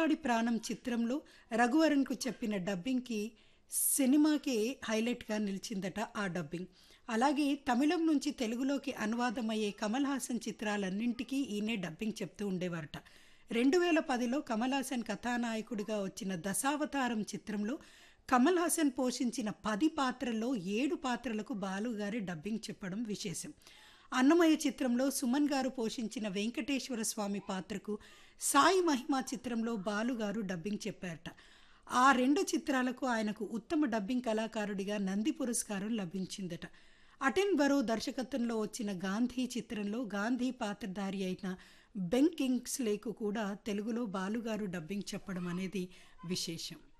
పిల్లవాడి ప్రాణం చిత్రంలో రఘువరన్కు చెప్పిన డబ్బింగ్కి సినిమాకి హైలైట్గా నిలిచిందట ఆ డబ్బింగ్ అలాగే తమిళం నుంచి తెలుగులోకి అనువాదమయ్యే కమల్ హాసన్ చిత్రాలన్నింటికీ ఈయనే డబ్బింగ్ చెప్తూ ఉండేవారట రెండు వేల పదిలో కమల్ హాసన్ కథానాయకుడిగా వచ్చిన దశావతారం చిత్రంలో కమల్ హాసన్ పోషించిన పది పాత్రల్లో ఏడు పాత్రలకు బాలు గారి డబ్బింగ్ చెప్పడం విశేషం అన్నమయ్య చిత్రంలో సుమన్ గారు పోషించిన వెంకటేశ్వర స్వామి పాత్రకు సాయి మహిమ చిత్రంలో బాలు గారు డబ్బింగ్ చెప్పారట ఆ రెండు చిత్రాలకు ఆయనకు ఉత్తమ డబ్బింగ్ కళాకారుడిగా నంది పురస్కారం లభించిందట అటెన్ బరో దర్శకత్వంలో వచ్చిన గాంధీ చిత్రంలో గాంధీ పాత్రధారి అయిన బెన్ కింగ్స్లేకు కూడా తెలుగులో బాలుగారు డబ్బింగ్ చెప్పడం అనేది విశేషం